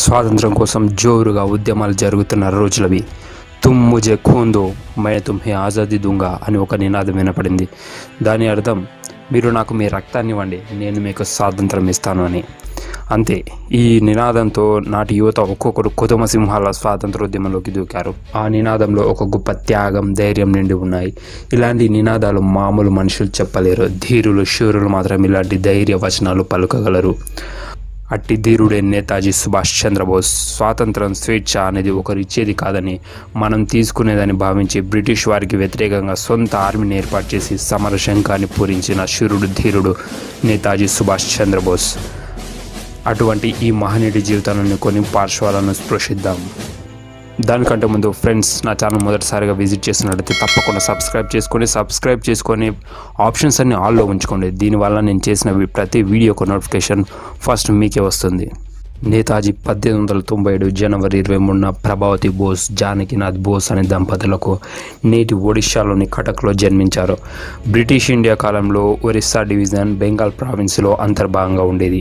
స్వాతంత్రం కోసం జోరుగా ఉద్యమాలు జరుగుతున్న రోజులవి తుమ్ ముజే ఖూందో మే తుమ్హే ఆజాదీ దుంగా అని ఒక నినాదం వినపడింది దాని అర్థం మీరు నాకు మీ రక్తాన్ని ఇవ్వండి నేను మీకు స్వాతంత్రం ఇస్తాను అని అంతే ఈ నినాదంతో నాటి యువత ఒక్కొక్కరు కుటుంబ సింహాల స్వాతంత్రోద్యమంలోకి దూకారు ఆ నినాదంలో ఒక గొప్ప త్యాగం ధైర్యం నిండి ఉన్నాయి ఇలాంటి నినాదాలు మామూలు మనుషులు చెప్పలేరు ధీరులు శూరులు మాత్రం ఇలాంటి ధైర్య వచనాలు పలుకగలరు అట్టి ధీరుడే నేతాజీ సుభాష్ చంద్రబోస్ స్వాతంత్రం స్వేచ్ఛ అనేది ఒకరు ఇచ్చేది కాదని మనం తీసుకునేదని భావించి బ్రిటిష్ వారికి వ్యతిరేకంగా సొంత ఆర్మీని ఏర్పాటు చేసి సమర శంఖాన్ని పూరించిన శూరుడు ధీరుడు నేతాజీ సుభాష్ చంద్రబోస్ అటువంటి ఈ మహనీయుడి జీవితాలను కొన్ని పార్శ్వాలను స్పృశిద్దాం దానికంటే ముందు ఫ్రెండ్స్ నా ఛానల్ మొదటిసారిగా విజిట్ చేసినట్లయితే తప్పకుండా సబ్స్క్రైబ్ చేసుకొని సబ్స్క్రైబ్ చేసుకొని ఆప్షన్స్ అన్ని ఆల్లో ఉంచుకోండి దీనివల్ల నేను చేసిన వి- ప్రతి వీడియోకు నోటిఫికేషన్ ఫస్ట్ మీకే వస్తుంది నేతాజీ పద్దెనిమిది వందల తొంభై ఏడు జనవరి ఇరవై మూడున ప్రభావతి బోస్ జానకినాథ్ బోస్ అనే దంపతులకు నేటి ఒడిశాలోని కటక్లో జన్మించారు బ్రిటిష్ ఇండియా కాలంలో ఒరిస్సా డివిజన్ బెంగాల్ ప్రావిన్స్లో అంతర్భాగంగా ఉండేది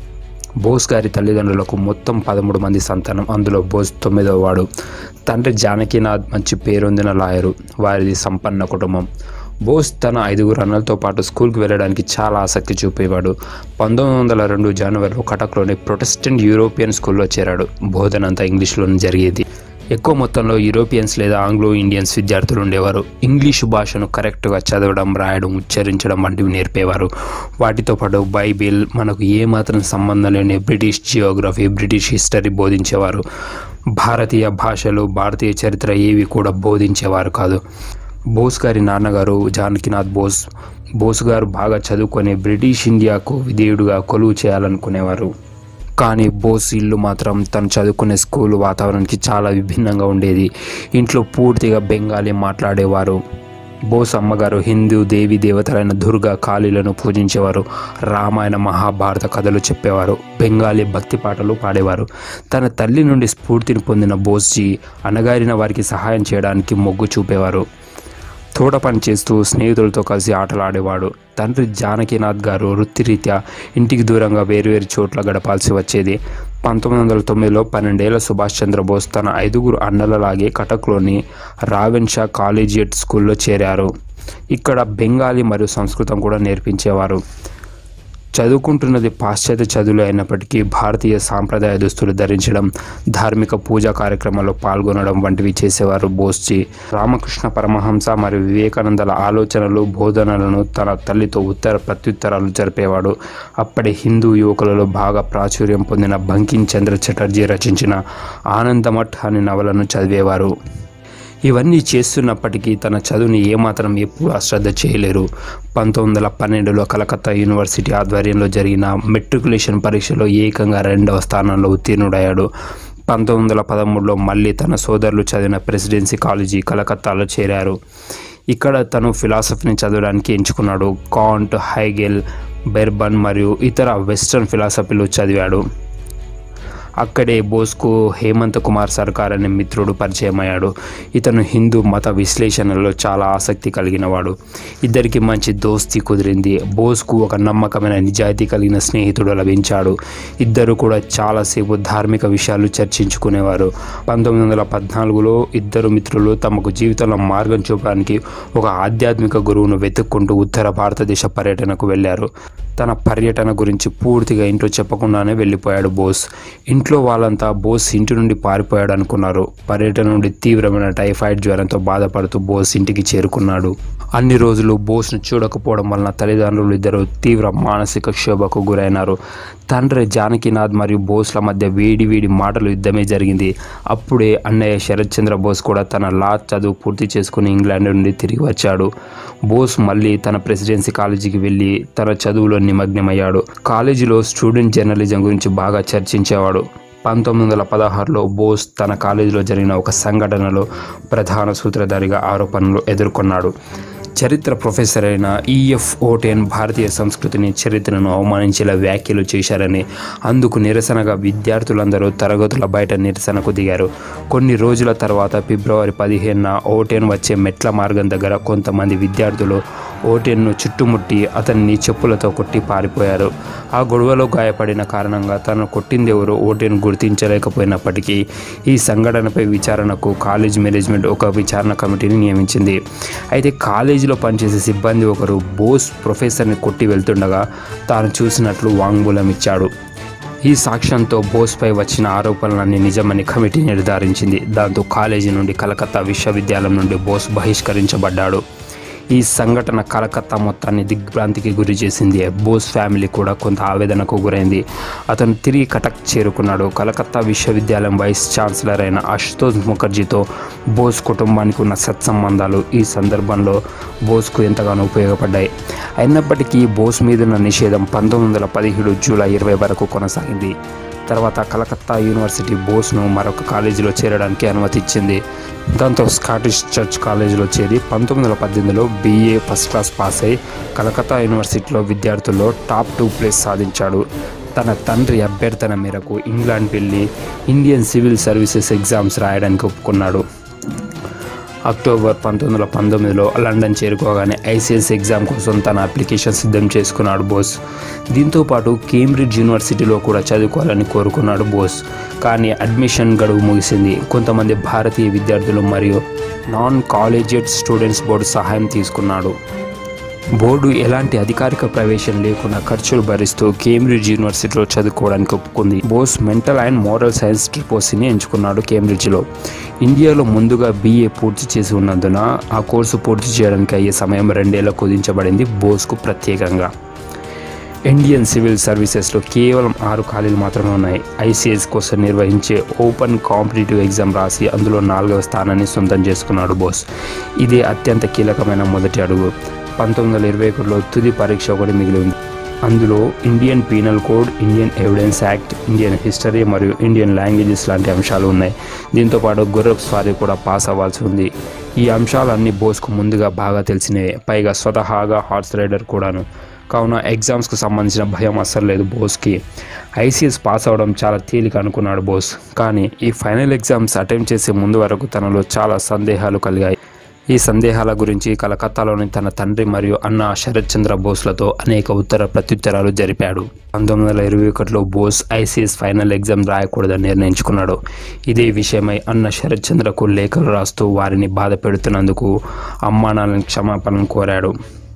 బోస్ గారి తల్లిదండ్రులకు మొత్తం పదమూడు మంది సంతానం అందులో బోస్ తొమ్మిదవ వాడు తండ్రి జానకినాథ్ మంచి పేరొందిన లాయరు వారిది సంపన్న కుటుంబం బోస్ తన ఐదుగురు అన్నలతో పాటు స్కూల్కి వెళ్ళడానికి చాలా ఆసక్తి చూపేవాడు పంతొమ్మిది వందల రెండు జనవరిలో కటక్లోని ప్రొటెస్టెంట్ యూరోపియన్ స్కూల్లో చేరాడు బోధన అంతా ఇంగ్లీష్లోనే జరిగేది ఎక్కువ మొత్తంలో యూరోపియన్స్ లేదా ఆంగ్లో ఇండియన్స్ విద్యార్థులు ఉండేవారు ఇంగ్లీషు భాషను కరెక్ట్గా చదవడం రాయడం ఉచ్చరించడం వంటివి నేర్పేవారు వాటితో పాటు బైబిల్ మనకు ఏమాత్రం సంబంధం లేని బ్రిటిష్ జియోగ్రఫీ బ్రిటిష్ హిస్టరీ బోధించేవారు భారతీయ భాషలు భారతీయ చరిత్ర ఏవి కూడా బోధించేవారు కాదు బోస్ గారి నాన్నగారు జానకినాథ్ బోస్ బోస్ గారు బాగా చదువుకొని బ్రిటిష్ ఇండియాకు విధేయుడుగా కొలువు చేయాలనుకునేవారు కానీ బోస్ ఇల్లు మాత్రం తను చదువుకునే స్కూల్ వాతావరణానికి చాలా విభిన్నంగా ఉండేది ఇంట్లో పూర్తిగా బెంగాలీ మాట్లాడేవారు బోస్ అమ్మగారు హిందూ దేవి దేవతలైన దుర్గా కాళీలను పూజించేవారు రామాయణ మహాభారత కథలు చెప్పేవారు బెంగాలీ భక్తి పాటలు పాడేవారు తన తల్లి నుండి స్ఫూర్తిని పొందిన బోస్జీ అణగారిన వారికి సహాయం చేయడానికి మొగ్గు చూపేవారు తోట పని చేస్తూ స్నేహితులతో కలిసి ఆటలు ఆడేవాడు తండ్రి జానకినాథ్ గారు వృత్తిరీత్యా ఇంటికి దూరంగా వేరువేరు చోట్ల గడపాల్సి వచ్చేది పంతొమ్మిది వందల తొమ్మిదిలో పన్నెండేళ్ల సుభాష్ చంద్రబోస్ తన ఐదుగురు అన్నలలాగే కటక్లోని రావెన్ షా కాలేజియట్ స్కూల్లో చేరారు ఇక్కడ బెంగాలీ మరియు సంస్కృతం కూడా నేర్పించేవారు చదువుకుంటున్నది పాశ్చాత్య చదువులు అయినప్పటికీ భారతీయ సాంప్రదాయ దుస్తులు ధరించడం ధార్మిక పూజా కార్యక్రమాల్లో పాల్గొనడం వంటివి చేసేవారు బోస్జీ రామకృష్ణ పరమహంస మరియు వివేకానందల ఆలోచనలు బోధనలను తన తల్లితో ఉత్తర ప్రత్యుత్తరాలు జరిపేవాడు అప్పటి హిందూ యువకులలో బాగా ప్రాచుర్యం పొందిన బంకిం చంద్ర చటర్జీ రచించిన ఆనందమఠ్ అనే నవలను చదివేవారు ఇవన్నీ చేస్తున్నప్పటికీ తన చదువుని ఏమాత్రం ఎప్పుడు అశ్రద్ధ చేయలేరు పంతొమ్మిది వందల పన్నెండులో కలకత్తా యూనివర్సిటీ ఆధ్వర్యంలో జరిగిన మెట్రికులేషన్ పరీక్షలో ఏకంగా రెండవ స్థానంలో ఉత్తీర్ణుడయ్యాడు పంతొమ్మిది వందల పదమూడులో మళ్ళీ తన సోదరులు చదివిన ప్రెసిడెన్సీ కాలేజీ కలకత్తాలో చేరారు ఇక్కడ తను ఫిలాసఫీని చదవడానికి ఎంచుకున్నాడు కాంట్ హైగెల్ బెర్బన్ మరియు ఇతర వెస్ట్రన్ ఫిలాసఫీలు చదివాడు అక్కడే బోస్కు హేమంత్ కుమార్ సర్కార్ అనే మిత్రుడు పరిచయం అయ్యాడు ఇతను హిందూ మత విశ్లేషణలో చాలా ఆసక్తి కలిగినవాడు ఇద్దరికి మంచి దోస్తీ కుదిరింది బోస్కు ఒక నమ్మకమైన నిజాయితీ కలిగిన స్నేహితుడు లభించాడు ఇద్దరు కూడా చాలాసేపు ధార్మిక విషయాలు చర్చించుకునేవారు పంతొమ్మిది వందల పద్నాలుగులో ఇద్దరు మిత్రులు తమకు జీవితంలో మార్గం చూపడానికి ఒక ఆధ్యాత్మిక గురువును వెతుక్కుంటూ ఉత్తర భారతదేశ పర్యటనకు వెళ్ళారు తన పర్యటన గురించి పూర్తిగా ఇంట్లో చెప్పకుండానే వెళ్ళిపోయాడు బోస్ ఇంట్లో వాళ్ళంతా బోస్ ఇంటి నుండి పారిపోయాడు అనుకున్నారు పర్యటన నుండి తీవ్రమైన టైఫాయిడ్ జ్వరంతో బాధపడుతూ బోస్ ఇంటికి చేరుకున్నాడు అన్ని రోజులు బోస్ను చూడకపోవడం వలన తల్లిదండ్రులు ఇద్దరు తీవ్ర మానసిక క్షోభకు గురైనారు తండ్రి జానకినాథ్ మరియు బోస్ల మధ్య వేడి వేడి మాటలు యుద్ధమే జరిగింది అప్పుడే అన్నయ్య శరత్ చంద్ర బోస్ కూడా తన లా చదువు పూర్తి చేసుకుని ఇంగ్లాండ్ నుండి తిరిగి వచ్చాడు బోస్ మళ్ళీ తన ప్రెసిడెన్సీ కాలేజీకి వెళ్ళి తన చదువులో నిమగ్నమయ్యాడు కాలేజీలో స్టూడెంట్ జర్నలిజం గురించి బాగా చర్చించేవాడు పంతొమ్మిది వందల పదహారులో బోస్ తన కాలేజీలో జరిగిన ఒక సంఘటనలో ప్రధాన సూత్రధారిగా ఆరోపణలు ఎదుర్కొన్నాడు చరిత్ర ప్రొఫెసర్ అయిన ఈఎఫ్ ఓటెన్ భారతీయ సంస్కృతిని చరిత్రను అవమానించేలా వ్యాఖ్యలు చేశారని అందుకు నిరసనగా విద్యార్థులందరూ తరగతుల బయట నిరసనకు దిగారు కొన్ని రోజుల తర్వాత ఫిబ్రవరి పదిహేనున ఓటెన్ వచ్చే మెట్ల మార్గం దగ్గర కొంతమంది విద్యార్థులు ఓటెన్ను చుట్టుముట్టి అతన్ని చెప్పులతో కొట్టి పారిపోయారు ఆ గొడవలో గాయపడిన కారణంగా తను కొట్టింది ఎవరో ఓటెన్ గుర్తించలేకపోయినప్పటికీ ఈ సంఘటనపై విచారణకు కాలేజ్ మేనేజ్మెంట్ ఒక విచారణ కమిటీని నియమించింది అయితే కాలేజీలో పనిచేసే సిబ్బంది ఒకరు బోస్ ప్రొఫెసర్ని కొట్టి వెళ్తుండగా తాను చూసినట్లు వాంగ్మూలం ఇచ్చాడు ఈ సాక్ష్యంతో బోస్పై వచ్చిన ఆరోపణలన్నీ నిజమని కమిటీ నిర్ధారించింది దాంతో కాలేజీ నుండి కలకత్తా విశ్వవిద్యాలయం నుండి బోస్ బహిష్కరించబడ్డాడు ఈ సంఘటన కలకత్తా మొత్తాన్ని దిగ్భ్రాంతికి గురి చేసింది బోస్ ఫ్యామిలీ కూడా కొంత ఆవేదనకు గురైంది అతను తిరిగి కటక్ చేరుకున్నాడు కలకత్తా విశ్వవిద్యాలయం వైస్ ఛాన్సలర్ అయిన అశుతోష్ ముఖర్జీతో బోస్ కుటుంబానికి ఉన్న సత్సంబంధాలు ఈ సందర్భంలో బోస్కు ఎంతగానో ఉపయోగపడ్డాయి అయినప్పటికీ బోస్ మీదున్న నిషేధం పంతొమ్మిది వందల పదిహేడు జూలై ఇరవై వరకు కొనసాగింది తర్వాత కలకత్తా యూనివర్సిటీ బోస్ను మరొక కాలేజీలో చేరడానికి అనుమతి ఇచ్చింది దాంతో స్కాటిష్ చర్చ్ కాలేజీలో చేరి పంతొమ్మిది వందల పద్దెనిమిదిలో బీఏ ఫస్ట్ క్లాస్ పాస్ అయి కలకత్తా యూనివర్సిటీలో విద్యార్థుల్లో టాప్ టూ ప్లేస్ సాధించాడు తన తండ్రి అభ్యర్థన మేరకు ఇంగ్లాండ్ వెళ్ళి ఇండియన్ సివిల్ సర్వీసెస్ ఎగ్జామ్స్ రాయడానికి ఒప్పుకున్నాడు అక్టోబర్ పంతొమ్మిది వందల పంతొమ్మిదిలో లండన్ చేరుకోగానే ఐసీఎస్ ఎగ్జామ్ కోసం తన అప్లికేషన్ సిద్ధం చేసుకున్నాడు బోస్ దీంతో పాటు కేంబ్రిడ్జ్ యూనివర్సిటీలో కూడా చదువుకోవాలని కోరుకున్నాడు బోస్ కానీ అడ్మిషన్ గడువు ముగిసింది కొంతమంది భారతీయ విద్యార్థులు మరియు నాన్ కాలేజియట్ స్టూడెంట్స్ బోర్డు సహాయం తీసుకున్నాడు బోర్డు ఎలాంటి అధికారిక ప్రవేశం లేకుండా ఖర్చులు భరిస్తూ కేంబ్రిడ్జ్ యూనివర్సిటీలో చదువుకోవడానికి ఒప్పుకుంది Bose mental and moral science ట్రిపోసిని ఎంచుకున్నాడు కేంబ్రిడ్జ్లో ఇండియాలో ముందుగా బీఏ పూర్తి చేసి ఉన్నందున ఆ కోర్సు పూర్తి చేయడానికి అయ్యే సమయం రెండేళ్ల కుదించబడింది బోస్కు ప్రత్యేకంగా ఇండియన్ సివిల్ సర్వీసెస్లో కేవలం ఆరు ఖాళీలు మాత్రమే ఉన్నాయి ఐసీఎస్ కోసం నిర్వహించే ఓపెన్ కాంపిటేటివ్ ఎగ్జామ్ రాసి అందులో నాలుగవ స్థానాన్ని సొంతం చేసుకున్నాడు బోస్ ఇదే అత్యంత కీలకమైన మొదటి అడుగు పంతొమ్మిది వందల ఇరవై ఒకటిలో తుది పరీక్ష ఒకటి మిగిలి ఉంది అందులో Indian penal code Indian evidence act Indian history మరియు ఇండియన్ లాంగ్వేజెస్ లాంటి అంశాలు ఉన్నాయి దీంతో పాటు గుర్రపు స్వారీ కూడా పాస్ అవ్వాల్సి ఉంది ఈ అంశాలన్నీ బోస్కు ముందుగా బాగా తెలిసినవే పైగా స్వతహాగా హార్స్ రైడర్ కూడాను కావున ఎగ్జామ్స్కు సంబంధించిన భయం అస్సలు లేదు బోస్కి ఐసీఎస్ పాస్ అవడం చాలా తేలిక అనుకున్నాడు బోస్ కానీ ఈ ఫైనల్ ఎగ్జామ్స్ అటెంప్ట్ చేసే ముందు వరకు తనలో చాలా సందేహాలు కలిగాయి ఈ సందేహాల గురించి కలకత్తాలోని తన తండ్రి మరియు అన్న శరత్ చంద్ర బోస్లతో అనేక ఉత్తర ప్రత్యుత్తరాలు జరిపాడు పంతొమ్మిది వందల ఇరవై ఒకటిలో బోస్ ఐసీఎస్ ఫైనల్ ఎగ్జామ్ రాయకూడదని నిర్ణయించుకున్నాడు ఇదే విషయమై అన్న శరత్ చంద్రకు లేఖలు రాస్తూ వారిని బాధ పెడుతున్నందుకు అమ్మానాలను క్షమాపణను కోరాడు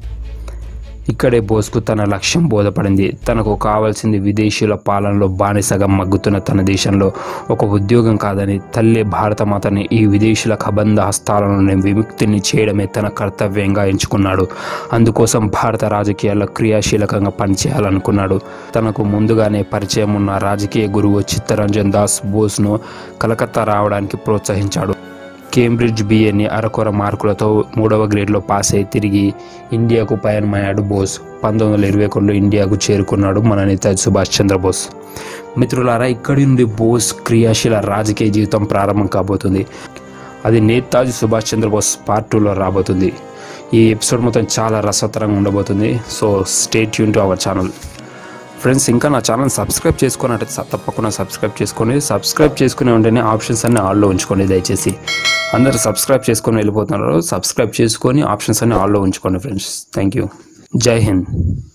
ఇక్కడే బోస్కు తన లక్ష్యం బోధపడింది తనకు కావాల్సింది విదేశీయుల పాలనలో బానిసగా మగ్గుతున్న తన దేశంలో ఒక ఉద్యోగం కాదని తల్లి భారతమాతని ఈ విదేశీయుల కబంధ హస్తాల నుండి విముక్తిని చేయడమే తన కర్తవ్యంగా ఎంచుకున్నాడు అందుకోసం భారత రాజకీయాల్లో క్రియాశీలకంగా పనిచేయాలనుకున్నాడు తనకు ముందుగానే పరిచయం ఉన్న రాజకీయ గురువు చిత్తరంజన్ దాస్ బోస్ను కలకత్తా రావడానికి ప్రోత్సహించాడు కేంబ్రిడ్జ్ బిఏని అరకొర మార్కులతో మూడవ గ్రేడ్లో పాస్ అయి తిరిగి ఇండియాకు పయనమయ్యాడు బోస్ పంతొమ్మిది వందల ఇరవై ఒకటిలో ఇండియాకు చేరుకున్నాడు మన నేతాజీ సుభాష్ చంద్రబోస్ మిత్రులారా ఇక్కడి నుండి బోస్ క్రియాశీల రాజకీయ జీవితం ప్రారంభం కాబోతుంది అది నేతాజీ సుభాష్ చంద్రబోస్ పార్ట్ టూలో రాబోతుంది ఈ ఎపిసోడ్ మొత్తం చాలా రసవత్తరంగా ఉండబోతుంది సో స్టేట్ యూన్ టు అవర్ ఛానల్ ఫ్రెండ్స్ ఇంకా నా ఛానల్ సబ్స్క్రైబ్ చేసుకున్నట్టు తప్పకుండా సబ్స్క్రైబ్ చేసుకోండి సబ్స్క్రైబ్ చేసుకునే ఉంటేనే ఆప్షన్స్ అన్ని ఆల్లో ఉంచుకోండి దయచేసి అందరూ సబ్స్క్రైబ్ చేసుకొని వెళ్ళిపోతున్నారు సబ్స్క్రైబ్ చేసుకొని ఆప్షన్స్ అన్ని ఆల్లో ఉంచుకోండి ఫ్రెండ్స్ థ్యాంక్ యూ జై హింద్